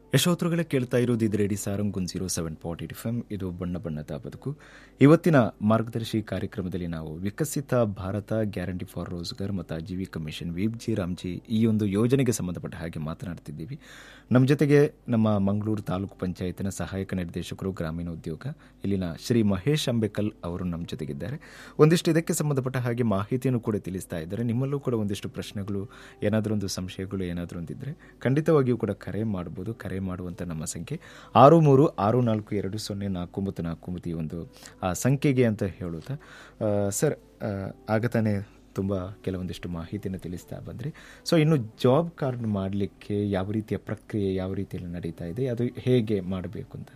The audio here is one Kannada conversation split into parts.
ಯಶೋತ್ರಗಳೇ ಕೇಳ್ತಾ ಇರೋದು ಇದು radio Sarang one zero seven point eight F M ಇದು ಬಣ್ಣ ಬಣ್ಣದ ಬದುಕು ಇವತ್ತಿನ ಮಾರ್ಗದರ್ಶಿ ಕಾರ್ಯಕ್ರಮದಲ್ಲಿ ನಾವು ವಿಕಸಿತ ಭಾರತ ಗ್ಯಾರಂಟಿ ಫಾರ್ ರೋಜ್ಗಾರ್ ಮತ್ತು Ajeevika mission VB G RAM G ಈ ಒಂದು ಯೋಜನೆಗೆ ಸಂಬಂಧಪಟ್ಟ ಹಾಗೆ ಮಾತನಾಡ್ತಿದ್ದೀವಿ ನಮ್ಮ ಜೊತೆಗೆ ನಮ್ಮ ಮಂಗಳೂರು ತಾಲೂಕು ಪಂಚಾಯತಿನ ಸಹಾಯಕ ನಿರ್ದೇಶಕರು ಗ್ರಾಮೀಣ ಉದ್ಯೋಗ ಇಲ್ಲಿನ ಶ್ರೀ ಮಹೇಶ್ ಅಂಬೇಕಲ್ ಅವರು ನಮ್ಮ ಜೊತೆಗಿದ್ದಾರೆ ಒಂದಿಷ್ಟು ಇದಕ್ಕೆ ಸಂಬಂಧಪಟ್ಟ ಹಾಗೆ ಮಾಹಿತಿಯನ್ನು ಕೂಡ ತಿಳಿಸ್ತಾ ಇದ್ದಾರೆ ನಿಮ್ಮಲ್ಲೂ ಕೂಡ ಒಂದಿಷ್ಟು ಪ್ರಶ್ನೆಗಳು ಏನಾದರೂ ಒಂದು ಸಂಶಯಗಳು ಏನಾದರೂ ಒಂದಿದ್ರೆ ಖಂಡಿತವಾಗಿಯೂ ಕೂಡ ಕರೆ ಮಾಡಬಹುದು ಕರೆ ಮಾಡುವಂಥ ನಮ್ಮ ಸಂಖ್ಯೆ ಆರು ಮೂರು ಆರು ನಾಲ್ಕು ಎರಡು ಸೊನ್ನೆ ನಾಲ್ಕು ಒಂಬತ್ತು ನಾಲ್ಕು ಒಂಬತ್ತು ಈ ಒಂದು ಆ ಸಂಖ್ಯೆಗೆ ಅಂತ ಹೇಳುತ್ತಾ ಆ, ಸರ್ ಆ, ಆಗ ತಾನೇ ತುಂಬ ಕೆಲವೊಂದಿಷ್ಟು ಮಾಹಿತಿನ ತಿಳಿಸ್ತಾ ಬಂದ್ರಿ ಸೊ ಇನ್ನು ಜಾಬ್ ಕಾರ್ಡ್ ಮಾಡಲಿಕ್ಕೆ ಯಾವ ರೀತಿಯ ಪ್ರಕ್ರಿಯೆ ಯಾವ ರೀತಿಯಲ್ಲಿ ನಡೀತಾ ಇದೆ ಅದು ಹೇಗೆ ಮಾಡಬೇಕು ಅಂತ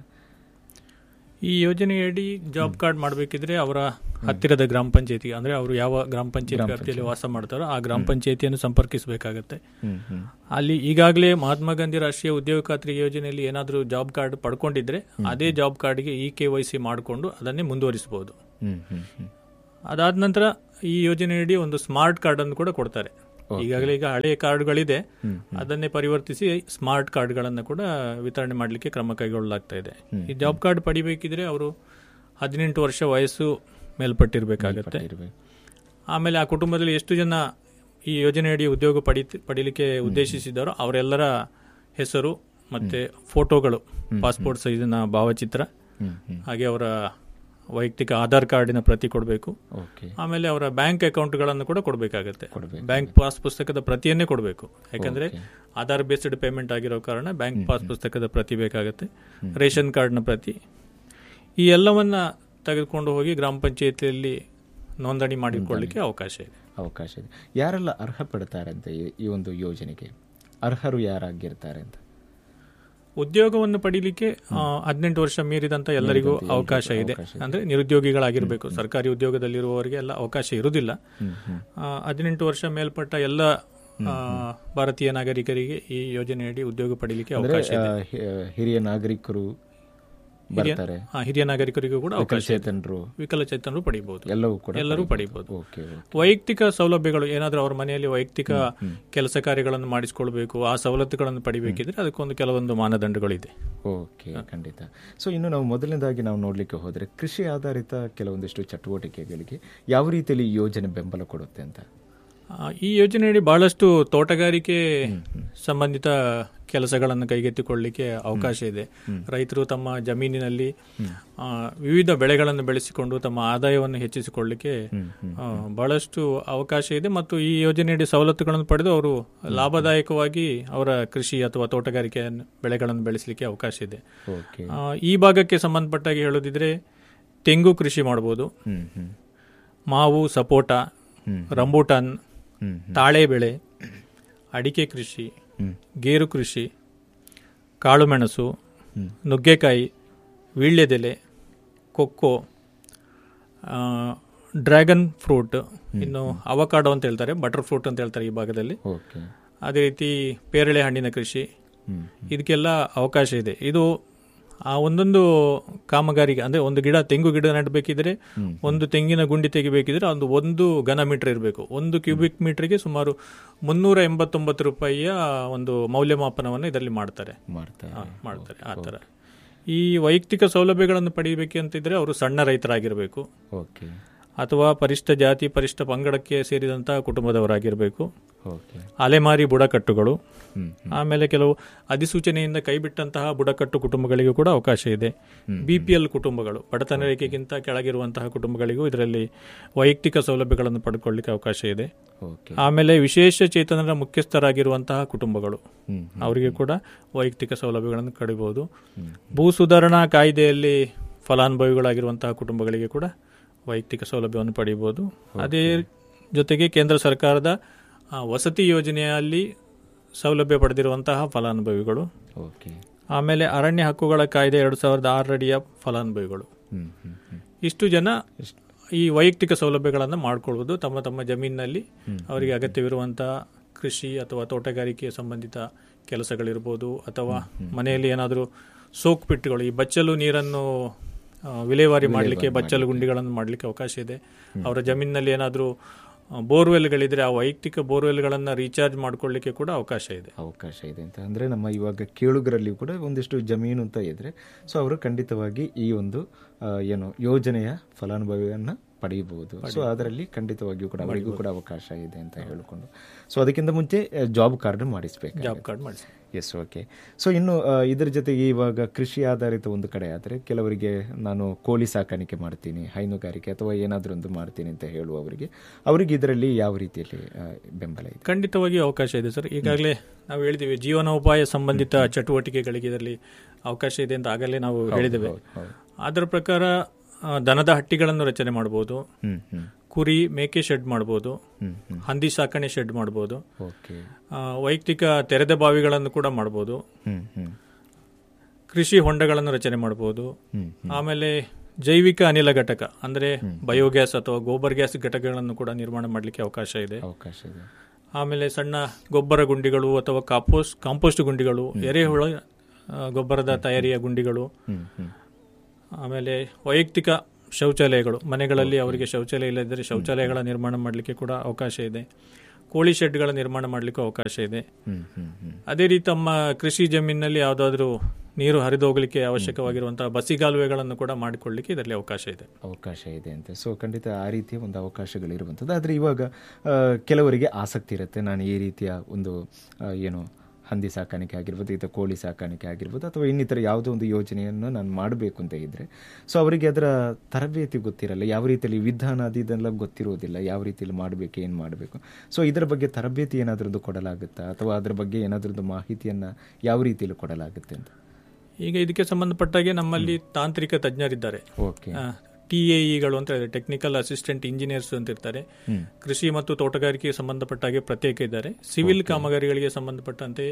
ಈ ಯೋಜನೆಯಡಿ ಜಾಬ್ ಕಾರ್ಡ್ ಮಾಡಬೇಕಿದ್ರೆ ಅವರ ಹತ್ತಿರದ ಗ್ರಾಮ ಪಂಚಾಯತಿ ಅಂದ್ರೆ ಅವರು ಯಾವ ಗ್ರಾಮ ಪಂಚಾಯತಿ ವ್ಯಾಪ್ತಿಯಲ್ಲಿ ವಾಸ ಮಾಡ್ತಾರೋ ಆ ಗ್ರಾಮ ಪಂಚಾಯತಿಯನ್ನು ಸಂಪರ್ಕಿಸಬೇಕಾಗತ್ತೆ ಹ್ಮ್ ಹ್ಮ್ ಅಲ್ಲಿ ಈಗಾಗಲೇ ಮಹಾತ್ಮ ಗಾಂಧಿ ರಾಷ್ಟ್ರೀಯ ಉದ್ಯೋಗ ಖಾತ್ರಿ ಯೋಜನೆಯಲ್ಲಿ ಏನಾದರೂ ಜಾಬ್ ಕಾರ್ಡ್ ಪಡ್ಕೊಂಡಿದ್ರೆ ಅದೇ ಜಾಬ್ ಕಾರ್ಡ್ಗೆ ಇ ಕೆ ವೈ ಸಿ ಮಾಡಿಕೊಂಡು ಅದನ್ನೇ ಮುಂದುವರಿಸಬಹುದು ಹ್ಮ್ ಹ್ಮ್ ಹ್ಮ್ ಅದಾದ ನಂತರ ಈ ಯೋಜನೆಯಡಿ ಒಂದು ಸ್ಮಾರ್ಟ್ ಕಾರ್ಡ್ ಅನ್ನು ಕೂಡ ಕೊಡ್ತಾರೆ ಈಗಾಗಲೇ ಈಗ ಹಳೆಯ ಕಾರ್ಡ್ಗಳಿದೆ ಅದನ್ನೇ ಪರಿವರ್ತಿಸಿ ಸ್ಮಾರ್ಟ್ ಕಾರ್ಡ್ಗಳನ್ನು ಕೂಡ ವಿತರಣೆ ಮಾಡಲಿಕ್ಕೆ ಕ್ರಮ ಕೈಗೊಳ್ಳಲಾಗ್ತಾ ಇದೆ ಈ ಜಾಬ್ ಕಾರ್ಡ್ ಪಡಿಬೇಕಿದ್ರೆ ಅವರು ಹದಿನೆಂಟು ವರ್ಷ ವಯಸ್ಸು ಮೇಲ್ಪಟ್ಟಿರ್ಬೇಕಾಗತ್ತೆ ಇರ್ಬೇಕು. ಆಮೇಲೆ ಆ ಕುಟುಂಬದಲ್ಲಿ ಎಷ್ಟು ಜನ ಈ ಯೋಜನೆಯಡಿ ಉದ್ಯೋಗ ಪಡಿ ಪಡೀಲಿಕ್ಕೆ ಉದ್ದೇಶಿಸಿದ್ದಾರೋ ಅವರೆಲ್ಲರ ಹೆಸರು ಮತ್ತೆ ಫೋಟೋಗಳು ಪಾಸ್ಪೋರ್ಟ್ ಸೈಜಿನ ಭಾವಚಿತ್ರ ಹ್ಮ್ ಹ್ಮ್ ಹಾಗೆ ಅವರ ವೈಯಕ್ತಿಕ ಆಧಾರ್ ಕಾರ್ಡಿನ ಪ್ರತಿ ಕೊಡಬೇಕು ಓಕೆ ಆಮೇಲೆ ಅವರ ಬ್ಯಾಂಕ್ ಅಕೌಂಟ್ಗಳನ್ನು ಕೂಡ ಕೊಡಬೇಕಾಗತ್ತೆ ಕೊಡ್ಬೇಕು. ಬ್ಯಾಂಕ್ ಪಾಸ್ ಪುಸ್ತಕದ ಪ್ರತಿಯನ್ನೇ ಕೊಡಬೇಕು ಯಾಕಂದ್ರೆ ಆಧಾರ್ ಬೇಸ್ಡ್ ಪೇಮೆಂಟ್ ಆಗಿರೋ ಕಾರಣ ಬ್ಯಾಂಕ್ ಪಾಸ್ ಪುಸ್ತಕದ ಪ್ರತಿ ಬೇಕಾಗತ್ತೆ ರೇಷನ್ ಕಾರ್ಡ್ನ ಪ್ರತಿ ಈ ಎಲ್ಲವನ್ನ ತೆಗೆದುಕೊಂಡು ಹೋಗಿ ಗ್ರಾಮ ಪಂಚಾಯತಿಯಲ್ಲಿ ನೋಂದಣಿ ಮಾಡಿಕೊಳ್ಳಿಕ್ಕೆ ಅವಕಾಶ ಇದೆ ಅವಕಾಶ ಇದೆ ಯಾರೆಲ್ಲ ಅರ್ಹ ಪಡ್ತಾರೆ ಅಂತ ಈ- ಈ ಒಂದು ಯೋಜನೆಗೆ ಅರ್ಹರು ಯಾರಾಗಿರ್ತಾರೆ ಅಂತ ಉದ್ಯೋಗವನ್ನು ಪಡೀಲಿಕ್ಕೆ ಹದಿನೆಂಟು ವರ್ಷ ಮೀರಿದಂತ ಎಲ್ಲರಿಗೂ ಅವಕಾಶ ಇದೆ ಅಂದ್ರೆ ನಿರುದ್ಯೋಗಿಗಳಾಗಿರ್ಬೇಕು ಸರ್ಕಾರಿ ಉದ್ಯೋಗದಲ್ಲಿರುವವರಿಗೆ ಎಲ್ಲ ಅವಕಾಶ ಇರುವುದಿಲ್ಲ ಆ, ಹದಿನೆಂಟು ವರ್ಷ ಮೇಲ್ಪಟ್ಟ ಎಲ್ಲ ಆ, ಭಾರತೀಯ ನಾಗರಿಕರಿಗೆ ಈ ಯೋಜನೆಯಡಿ ಉದ್ಯೋಗ ಪಡೀಲಿಕ್ಕೆ ಅಂದ್ರೆ ಅವಕಾಶ ಇದೆ ಆ, ಹಿ- ಹಿರಿಯ ನಾಗರಿಕರು ಬರ್ತಾರೆ ಆ, ಹಿರಿಯ ನಾಗರಿಕರಿಗೂ ಕೂಡ ಅವಕಾಶ ಇದೆ ಚೇತನರು ವಿಕಲಚೇತನರು ಪಡಿಬಹುದು ಎಲ್ಲವೂ ಕೂಡ ಎಲ್ಲರೂ ಪಡಿಬಹುದು ಓಕೆ ವೈಯಕ್ತಿಕ ಸೌಲಭ್ಯಗಳು ಏನಾದರೂ ಅವರ ಮನೆಯಲ್ಲಿ ವೈಯಕ್ತಿಕ ಕೆಲಸ ಕಾರ್ಯಗಳನ್ನು ಮಾಡಿಸಿಕೊಳ್ಬೇಕು ಆ ಸವಲತ್ತುಗಳನ್ನು ಪಡಿಬೇಕಿದ್ರೆ ಅದಕ್ಕೊಂದು ಕೆಲವೊಂದು ಮಾನದಂಡಗಳಿದೆ ಓಕೆ ಖಂಡಿತ ಸೊ ಇನ್ನು ನಾವು ಮೊದಲನೇದಾಗಿ ನಾವು ನೋಡ್ಲಿಕ್ಕೆ ಹೋದ್ರೆ ಕೃಷಿ ಆಧಾರಿತ ಕೆಲವೊಂದಿಷ್ಟು ಚಟುವಟಿಕೆಗಳಿಗೆ ಯಾವ ರೀತಿಯಲ್ಲಿ ಈ ಯೋಜನೆ ಬೆಂಬಲ ಕೊಡುತ್ತೆ ಅಂತ ಆ, ಈ ಯೋಜನೆಯಡಿ ಬಹಳಷ್ಟು ತೋಟಗಾರಿಕೆ ಸಂಬಂಧಿತ ಕೆಲಸಗಳನ್ನು ಕೈಗೆತ್ತಿಕೊಳ್ಳಲಿಕ್ಕೆ ಅವಕಾಶ ಇದೆ ರೈತರು ತಮ್ಮ ಜಮೀನಿನಲ್ಲಿ ಆ, ವಿವಿಧ ಬೆಳೆಗಳನ್ನು ಬೆಳೆಸಿಕೊಂಡು ತಮ್ಮ ಆದಾಯವನ್ನು ಹೆಚ್ಚಿಸಿಕೊಳ್ಳಲಿಕ್ಕೆ ಆ, ಬಹಳಷ್ಟು ಅವಕಾಶ ಇದೆ ಮತ್ತು ಈ ಯೋಜನೆಯಡಿ ಸವಲತ್ತುಗಳನ್ನು ಪಡೆದು ಅವರು ಲಾಭದಾಯಕವಾಗಿ ಅವರ ಕೃಷಿ ಅಥವಾ ತೋಟಗಾರಿಕೆ ಬೆಳೆಗಳನ್ನು ಬೆಳೆಸಲಿಕ್ಕೆ ಅವಕಾಶ ಇದೆ ಓಕೆ ಆ, ಈ ಭಾಗಕ್ಕೆ ಸಂಬಂಧಪಟ್ಟಾಗಿ ಹೇಳೋದಿದ್ರೆ ತೆಂಗು ಕೃಷಿ ಮಾಡಬಹುದು ಹ್ಮ್ ಹ್ಮ್ ಮಾವು ಸಪೋಟ ಹ್ಮ್. ರಂಬೂಟಾನ್ ಹ್ಮ್ ತಾಳೆ ಬೆಳೆ ಅಡಿಕೆ ಕೃಷಿ ಹ್ಮ್ ಗೇರು ಕೃಷಿ ಕಾಳುಮೆಣಸು ಹ್ಮ್. ನುಗ್ಗೆಕಾಯಿ ವೀಳ್ಯದೆಲೆ ಕೊಕ್ಕೋ ಆ, ಡ್ರ್ಯಾಗನ್ ಫ್ರೂಟ್ ಇನ್ನು ಅವಕಾಡೋ ಅಂತ ಹೇಳ್ತಾರೆ ಬಟರ್ ಫ್ರೂಟ್ ಅಂತ ಹೇಳ್ತಾರೆ ಈ ಭಾಗದಲ್ಲಿ ಓಕೆ ಅದೇ ರೀತಿ ಪೇರಳೆ ಹಣ್ಣಿನ ಕೃಷಿ ಹ್ಮ್ ಇದಕ್ಕೆಲ್ಲ ಅವಕಾಶ ಇದೆ ಇದು ಆ ಒಂದೊಂದು ಕಾಮಗಾರಿಗೆ ಅಂದ್ರೆ ಒಂದು ಗಿಡ ತೆಂಗು ಗಿಡ ನೆಡಬೇಕಿದ್ರೆ ಒಂದು ತೆಂಗಿನ ಗುಂಡಿ ತೆಗಿಬೇಕಿದ್ರೆ ಒಂದು ಒಂದು ಘನ ಮೀಟರ್ ಇರಬೇಕು ಒಂದು ಕ್ಯೂಬಿಕ್ ಮೀಟರ್ಗೆ ಸುಮಾರು ಮುನ್ನೂರ ಎಂಬತ್ತೊಂಬತ್ತು ರೂಪಾಯಿಯ ಒಂದು ಮೌಲ್ಯಮಾಪನವನ್ನು ಇದರಲ್ಲಿ ಮಾಡ್ತಾರೆ ಮಾಡ್ತಾರೆ ಆ, ಮಾಡ್ತಾರೆ ಆ ಥರ ಈ ವೈಯಕ್ತಿಕ ಸೌಲಭ್ಯಗಳನ್ನು ಪಡೆಯಬೇಕಂತಿದ್ರೆ ಅವರು ಸಣ್ಣ ರೈತರಾಗಿರಬೇಕು ಓಕೆ ಅಥವಾ ಪರಿಷ್ಠ ಜಾತಿ ಪರಿಷ್ಠ ಪಂಗಡಕ್ಕೆ ಸೇರಿದಂತಹ ಕುಟುಂಬದವರಾಗಿರಬೇಕು ಓಕೆ ಅಲೆಮಾರಿ ಬುಡಕಟ್ಟುಗಳು ಹ್ಮ್ ಆಮೇಲೆ ಕೆಲವು ಅಧಿಸೂಚನೆಯಿಂದ ಕೈಬಿಟ್ಟಂತಹ ಬುಡಕಟ್ಟು ಕುಟುಂಬಗಳಿಗೂ ಕೂಡ ಅವಕಾಶ ಇದೆ ಬಿಪಿಎಲ್ ಕುಟುಂಬಗಳು ಬಡತನ ರೇಖೆಗಿಂತ ಕೆಳಗಿರುವಂತಹ ಕುಟುಂಬಗಳಿಗೂ ಇದರಲ್ಲಿ ವೈಯಕ್ತಿಕ ಸೌಲಭ್ಯಗಳನ್ನು ಪಡ್ಕೊಳ್ಳಿಕ್ಕೆ ಅವಕಾಶ ಇದೆ ಓಕೆ ಆಮೇಲೆ ವಿಶೇಷ ಚೇತನರ ಮುಖ್ಯಸ್ಥರಾಗಿರುವಂತಹ ಕುಟುಂಬಗಳು ಹ್ಮ್ ಅವರಿಗೆ ಕೂಡ ವೈಯಕ್ತಿಕ ಸೌಲಭ್ಯಗಳನ್ನು ಕಡಿಬಹುದು ಭೂ ಸುಧಾರಣಾ ಕಾಯ್ದೆಯಲ್ಲಿ ಫಲಾನುಭವಿಗಳಾಗಿರುವಂತಹ ಕುಟುಂಬಗಳಿಗೆ ಕೂಡ ವೈಯಕ್ತಿಕ ಸೌಲಭ್ಯವನ್ನು ಪಡೆಯಬಹುದು ಅದೇ ಜೊತೆಗೆ ಕೇಂದ್ರ ಸರ್ಕಾರದ ಆ, ವಸತಿ ಯೋಜನೆಯಲ್ಲಿ ಸೌಲಭ್ಯ ಪಡೆದಿರುವಂತಹ ಫಲಾನುಭವಿಗಳು ಓಕೆ ಆಮೇಲೆ ಅರಣ್ಯ ಹಕ್ಕುಗಳ ಕಾಯ್ದೆ ಎರಡು ಸಾವಿರದ ಆರಡಿಯ ಫಲಾನುಭವಿಗಳು ಹ್ಮ್ ಹ್ಮ್ ಹ್ಮ್ ಇಷ್ಟು ಜನ ಈ ವೈಯಕ್ತಿಕ ಸೌಲಭ್ಯಗಳನ್ನು ಮಾಡಿಕೊಳ್ಳುವುದು ತಮ್ಮ ತಮ್ಮ ಜಮೀನಿನಲ್ಲಿ ಅವರಿಗೆ ಅಗತ್ಯವಿರುವಂತಹ ಕೃಷಿ ಅಥವಾ ತೋಟಗಾರಿಕೆ ಸಂಬಂಧಿತ ಕೆಲಸಗಳಿರ್ಬೋದು ಅಥವಾ ಮನೆಯಲ್ಲಿ ಏನಾದರೂ ಸೋಕ್ ಪಿಟ್ಟುಗಳು ಈ ಬಚ್ಚಲು ನೀರನ್ನು ಆ, ವಿಲೇವಾರಿ ಮಾಡಲಿಕ್ಕೆ ಬಚ್ಚಲು ಗುಂಡಿಗಳನ್ನು ಮಾಡಲಿಕ್ಕೆ ಅವಕಾಶ ಇದೆ ಅವರ ಜಮೀನಿನಲ್ಲಿ ಏನಾದರೂ ಬೋರ್ವೆಲ್ಗಳಿದ್ರೆ ಆ ವೈಯಕ್ತಿಕ ಬೋರ್ವೆಲ್ಗಳನ್ನು ರೀಚಾರ್ಜ್ ಮಾಡ್ಕೊಳ್ಳಿಕ್ಕೆ ಕೂಡ ಅವಕಾಶ ಇದೆ ಅವಕಾಶ ಇದೆ ಅಂತ ಅಂದರೆ ನಮ್ಮ ಇವಾಗ ಕೇಳುಗರಲ್ಲಿ ಕೂಡ ಒಂದಿಷ್ಟು ಜಮೀನು ಅಂತ ಇದ್ರೆ ಸೊ ಅವರು ಖಂಡಿತವಾಗಿ ಈ ಒಂದು ಆ, ಏನು ಯೋಜನೆಯ ಫಲಾನುಭವಿಯನ್ನು ಪಡೆಯಬಹುದು ಸೊ ಅದರಲ್ಲಿ ಖಂಡಿತವಾಗಿಯೂ ಕೂಡ ಅವರಿಗೂ ಕೂಡ ಅವಕಾಶ ಇದೆ ಅಂತ ಹೇಳಿಕೊಂಡು ಸೊ ಅದಕ್ಕಿಂತ ಮುಂಚೆ ಜಾಬ್ ಕಾರ್ಡ್ ಮಾಡಿಸ್ಬೇಕು ಜಾಬ್ ಕಾರ್ಡ್ ಮಾಡಿಸಿ ಎಸ್ ಓಕೆ ಸೊ ಇನ್ನು ಆ, ಇದರ ಜೊತೆಗೆ ಇವಾಗ ಕೃಷಿ ಆಧಾರಿತ ಒಂದು ಕಡೆ ಆದರೆ ಕೆಲವರಿಗೆ ನಾನು ಕೋಳಿ ಸಾಕಾಣಿಕೆ ಮಾಡ್ತೀನಿ ಹೈನುಗಾರಿಕೆ ಅಥವಾ ಏನಾದರೂ ಒಂದು ಮಾಡ್ತೀನಿ ಅಂತ ಹೇಳುವವರಿಗೆ ಅವರಿಗೆ ಇದರಲ್ಲಿ ಯಾವ ರೀತಿಯಲ್ಲಿ ಆ, ಬೆಂಬಲ ಇದೆ ಖಂಡಿತವಾಗಿ ಅವಕಾಶ ಇದೆ ಸರ್ ಈಗಾಗಲೇ ನಾವು ಹೇಳಿದ್ದೀವಿ ಜೀವನೋಪಾಯ ಸಂಬಂಧಿತ ಚಟುವಟಿಕೆಗಳಿಗೆ ಇದರಲ್ಲಿ ಅವಕಾಶ ಇದೆ ಅಂತ ಆಗಲೇ ನಾವು ಹೇಳಿದ್ದೇವೆ ಅದರ ಪ್ರಕಾರ ಆ, ದನದ ಹಟ್ಟಿಗಳನ್ನು ರಚನೆ ಮಾಡಬಹುದು ಹ್ಮ್ ಹ್ಮ್ ಕುರಿ ಮೇಕೆ ಶೆಡ್ ಮಾಡಬಹುದು ಹ್ಮ್ ಹ್ಮ್ ಹಂದಿ ಸಾಕಣೆ ಶೆಡ್ ಮಾಡಬಹುದು ಓಕೆ ಆ, ವೈಯಕ್ತಿಕ ತೆರೆದ ಬಾವಿಗಳನ್ನು ಕೂಡ ಮಾಡಬಹುದು ಹ್ಮ್ ಹ್ಮ್ ಕೃಷಿ ಹೊಂಡಗಳನ್ನು ರಚನೆ ಮಾಡಬಹುದು ಹ್ಮ್ ಆಮೇಲೆ ಜೈವಿಕ ಅನಿಲ ಘಟಕ ಅಂದ್ರೆ ಬಯೋಗ್ಯಾಸ್ ಅಥವಾ ಗೋಬರ್ ಗ್ಯಾಸ್ ಘಟಕಗಳನ್ನು ಕೂಡ ನಿರ್ಮಾಣ ಮಾಡಲಿಕ್ಕೆ ಅವಕಾಶ ಇದೆ ಅವಕಾಶ ಇದೆ ಆಮೇಲೆ ಸಣ್ಣ ಗೊಬ್ಬರ ಗುಂಡಿಗಳು ಅಥವಾ ಕಾಂಪೋಸ್ಟ್ ಕಾಂಪೋಸ್ಟ್ ಗುಂಡಿಗಳು ಎರೆಹುಳ ಆ, ಗೊಬ್ಬರದ ತಯಾರಿಯ ಗುಂಡಿಗಳು ಹ್ಮ್ ಹ್ಮ್ ಆಮೇಲೆ ವೈಯಕ್ತಿಕ ಶೌಚಾಲಯಗಳು ಮನೆಗಳಲ್ಲಿ ಅವರಿಗೆ ಶೌಚಾಲಯ ಇಲ್ಲದಿದ್ದರೆ ಶೌಚಾಲಯಗಳ ನಿರ್ಮಾಣ ಮಾಡಲಿಕ್ಕೆ ಕೂಡ ಅವಕಾಶ ಇದೆ ಕೋಳಿ ಶೆಡ್ಗಳ ನಿರ್ಮಾಣ ಮಾಡಲಿಕ್ಕೂ ಅವಕಾಶ ಇದೆ ಹ್ಮ್ ಹ್ಮ್ ಹ್ಮ್ ಅದೇ ರೀತಿ ತಮ್ಮ ಕೃಷಿ ಜಮೀನಿನಲ್ಲಿ ಯಾವುದಾದ್ರೂ ನೀರು ಹರಿದು ಹೋಗಲಿಕ್ಕೆ ಅವಶ್ಯಕವಾಗಿರುವಂತಹ ಬಸಿಗಾಲುವೆಗಳನ್ನು ಕೂಡ ಮಾಡಿಕೊಳ್ಳಿಕ್ಕೆ ಇದರಲ್ಲಿ ಅವಕಾಶ ಇದೆ ಅವಕಾಶ ಇದೆ ಅಂತೆ ಸೊ ಖಂಡಿತ ಆ ರೀತಿಯ ಒಂದು ಅವಕಾಶಗಳಿರುವಂಥದ್ದು ಆದರೆ ಇವಾಗ ಆ, ಕೆಲವರಿಗೆ ಆಸಕ್ತಿ ಇರುತ್ತೆ ನಾನು ಈ ರೀತಿಯ ಒಂದು ಆ, ಏನು ಹಂದಿ ಸಾಕಾಣಿಕೆ ಆಗಿರ್ಬೋದು ಇದು ಕೋಳಿ ಸಾಕಾಣಿಕೆ ಆಗಿರ್ಬೋದು ಅಥವಾ ಇನ್ನಿತರ ಯಾವುದೋ ಒಂದು ಯೋಜನೆಯನ್ನು ನಾನು ಮಾಡಬೇಕು ಅಂತ ಇದ್ದರೆ ಸೊ ಅವರಿಗೆ ಅದರ ತರಬೇತಿ ಗೊತ್ತಿರಲ್ಲ ಯಾವ ರೀತಿಯಲ್ಲಿ ವಿಧಾನ ಅದು ಇದೆಲ್ಲ ಗೊತ್ತಿರೋದಿಲ್ಲ ಯಾವ ರೀತಿಯಲ್ಲಿ ಮಾಡಬೇಕು ಏನು ಮಾಡಬೇಕು ಸೊ ಇದರ ಬಗ್ಗೆ ತರಬೇತಿ ಏನಾದ್ರದ್ದು ಕೊಡಲಾಗುತ್ತಾ ಅಥವಾ ಅದರ ಬಗ್ಗೆ ಏನಾದ್ರದ್ದು ಮಾಹಿತಿಯನ್ನು ಯಾವ ರೀತಿಯಲ್ಲಿ ಕೊಡಲಾಗುತ್ತೆ ಅಂತ ಈಗ ಇದಕ್ಕೆ ಸಂಬಂಧಪಟ್ಟಾಗೆ ನಮ್ಮಲ್ಲಿ ತಾಂತ್ರಿಕ ತಜ್ಞರಿದ್ದಾರೆ ಓಕೆ ಟಿ ಎಇಗಳು ಅಂತ ಇದೆ ಟೆಕ್ನಿಕಲ್ ಅಸಿಸ್ಟೆಂಟ್ ಇಂಜಿನಿಯರ್ಸ್ ಅಂತ ಇರ್ತಾರೆ ಕೃಷಿ ಮತ್ತು ತೋಟಗಾರಿಕೆಗೆ ಸಂಬಂಧಪಟ್ಟಾಗೆ ಪ್ರತ್ಯೇಕ ಇದ್ದಾರೆ ಸಿವಿಲ್ ಕಾಮಗಾರಿಗಳಿಗೆ ಸಂಬಂಧಪಟ್ಟಂತೆ